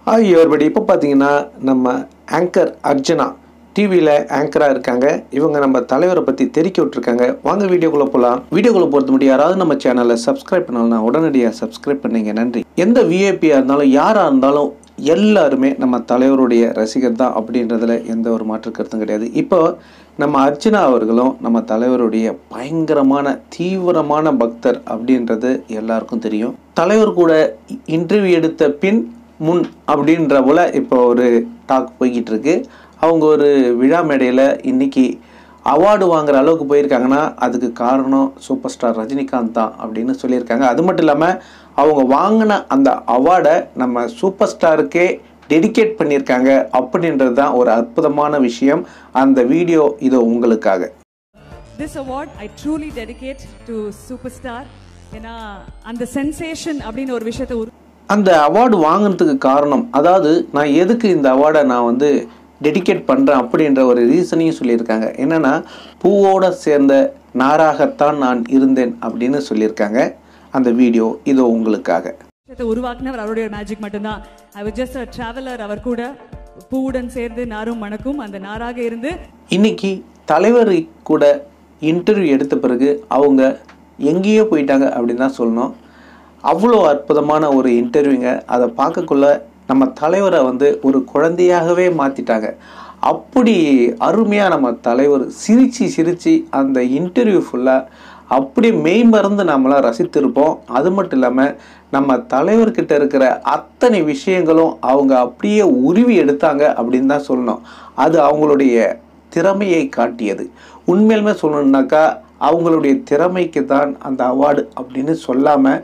Hi everybody இப்போ பார்த்தீங்கன்னா நம்ம ஆங்கர் அர்ச்சனா டிவியில் ஆங்கராக இருக்காங்க இவங்க நம்ம தலைவரை பற்றி தெரிக்க விட்டுருக்காங்க வாங்க வீடியோக்குள்ளே போகலாம் வீடியோக்குள்ளே போகிறது முடியும் யாராவது நம்ம சேனலை சப்ஸ்கிரைப் பண்ணலாம் உடனடியாக சப்ஸ்கிரைப் பண்ணீங்க நன்றி எந்த விஐபியாக இருந்தாலும் யாராக இருந்தாலும் எல்லாருமே நம்ம தலைவருடைய ரசிகர் தான் அப்படின்றதுல எந்த ஒரு மாற்று கருத்தும் கிடையாது இப்போ நம்ம அர்ச்சனா அவர்களும் நம்ம தலைவருடைய பயங்கரமான தீவிரமான பக்தர் அப்படின்றது எல்லாருக்கும் தெரியும் தலைவர் கூட இன்டர்வியூ எடுத்த பின் முன் அப்படின்ற போல் இப்போ ஒரு டாக் போய்கிட்டு இருக்கு அவங்க ஒரு விழா மேடையில் இன்னைக்கு அவார்டு வாங்குற அளவுக்கு போயிருக்காங்கன்னா அதுக்கு காரணம் சூப்பர் ஸ்டார் ரஜினிகாந்த் தான் அப்படின்னு சொல்லியிருக்காங்க அது மட்டும் இல்லாமல் அவங்க வாங்கின அந்த அவார்டை நம்ம சூப்பர் ஸ்டாருக்கே டெடிகேட் பண்ணியிருக்காங்க அப்படின்றது தான் ஒரு அற்புதமான விஷயம் அந்த வீடியோ இது உங்களுக்காக This award I truly dedicate to Superstar. ஏன்னா அந்த சென்சேஷன் அப்படின்னு ஒரு விஷயத்தை உரு அந்த அவார்டு வாங்கினதுக்கு காரணம் அதாவது நான் எதுக்கு இந்த அவார்டை நான் வந்து டெடிகேட் பண்ணுறேன் அப்படின்ற ஒரு ரீசனையும் சொல்லியிருக்காங்க என்னென்னா பூவோட சேர்ந்த நாராகத்தான் நான் இருந்தேன் அப்படின்னு சொல்லியிருக்காங்க அந்த வீடியோ இதோ உங்களுக்காக விஷயத்தை உருவாக்குனவர் அவருடைய மேஜிக் மட்டும்தான் ஐ was just a traveler அவர் கூட பூவுடன் சேர்ந்து நாரும் மணக்கும் அந்த நாராக இருந்து இன்னைக்கு தலைவர் கூட இன்டர்வியூ எடுத்த பிறகு அவங்க எங்கேயோ போயிட்டாங்க அப்படின்னு தான் சொல்லணும் அவ்வளோ அற்புதமான ஒரு இன்டர்வியூங்க அதை பார்க்கக்குள்ள நம்ம தலைவரை வந்து ஒரு குழந்தையாகவே மாற்றிட்டாங்க அப்படி அருமையாக நம்ம தலைவர் சிரித்து சிரித்து அந்த இன்டர்வியூ ஃபுல்லாக அப்படியே மெய் மறந்து நம்மளாம் ரசித்திருப்போம் அது மட்டும் இல்லாமல் நம்ம தலைவர்கிட்ட இருக்கிற அத்தனை விஷயங்களும் அவங்க அப்படியே உருவி எடுத்தாங்க அப்படின்னு தான் சொல்லணும் அது அவங்களுடைய திறமையை காட்டியது உண்மையிலுமே சொல்லணுன்னாக்கா அவங்களுடைய திறமைக்கு தான் அந்த அவார்டு அப்படின்னு சொல்லாமல்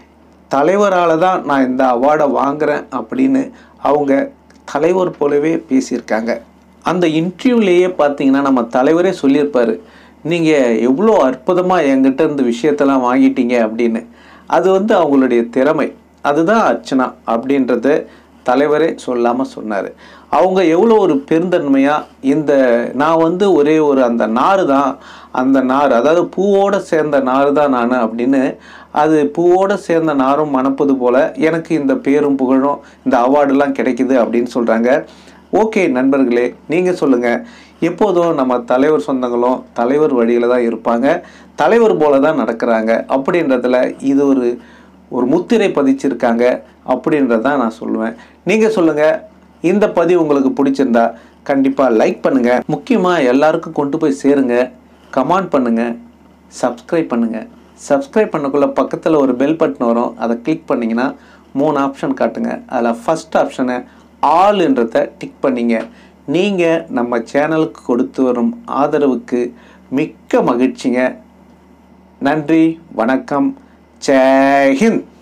தலைவரால் தான் நான் இந்த அவார்டை வாங்குறேன் அப்படின்னு அவங்க தலைவர் போலவே பேசியிருக்காங்க அந்த இன்டர்வியூலேயே பார்த்தீங்கன்னா நம்ம தலைவரே சொல்லியிருப்பார் நீங்கள் எவ்வளோ அற்புதமாக என்கிட்ட இருந்து விஷயத்தெல்லாம் வாங்கிட்டீங்க அப்படின்னு அது வந்து அவங்களுடைய திறமை அதுதான் அர்ச்சனா அப்படின்றத தலைவரே சொல்லாமல் சொன்னார் அவங்க எவ்வளோ ஒரு பெருந்தன்மையாக இந்த நான் வந்து ஒரே ஒரு அந்த நாறு தான் அந்த நார் அதாவது பூவோடு சேர்ந்த நாறு தான் நான் அப்படின்னு அது பூவோடு சேர்ந்த நாரும் மணப்பது போல் எனக்கு இந்த பேரும் புகழும் இந்த அவார்டெல்லாம் கிடைக்குது அப்படின்னு சொல்கிறாங்க ஓகே நண்பர்களே நீங்கள் சொல்லுங்கள் எப்போதும் நம்ம தலைவர் சொந்தங்களும் தலைவர் வழியில் தான் இருப்பாங்க தலைவர் போல தான் நடக்கிறாங்க அப்படின்றதுல இது ஒரு ஒரு முத்திரை பதிச்சிருக்காங்க அப்படின்றதான் நான் சொல்லுவேன் நீங்கள் சொல்லுங்கள் இந்த பதிவு உங்களுக்கு பிடிச்சிருந்தா கண்டிப்பாக லைக் பண்ணுங்கள் முக்கியமாக எல்லாருக்கும் கொண்டு போய் சேருங்க கமெண்ட் பண்ணுங்கள் சப்ஸ்கிரைப் பண்ணுங்கள் சப்ஸ்கிரைப் பண்ணக்குள்ள பக்கத்தில் ஒரு பெல் பட்டன் வரும் அதை கிளிக் பண்ணிங்கன்னா மூணு ஆப்ஷன் காட்டுங்க அதில் ஃபஸ்ட் ஆப்ஷனை ஆல்ன்றதை டிக் பண்ணிங்க நீங்கள் நம்ம சேனலுக்கு கொடுத்து வரும் ஆதரவுக்கு மிக்க மகிழ்ச்சிங்க நன்றி வணக்கம் ஜெய் ஹிந்த்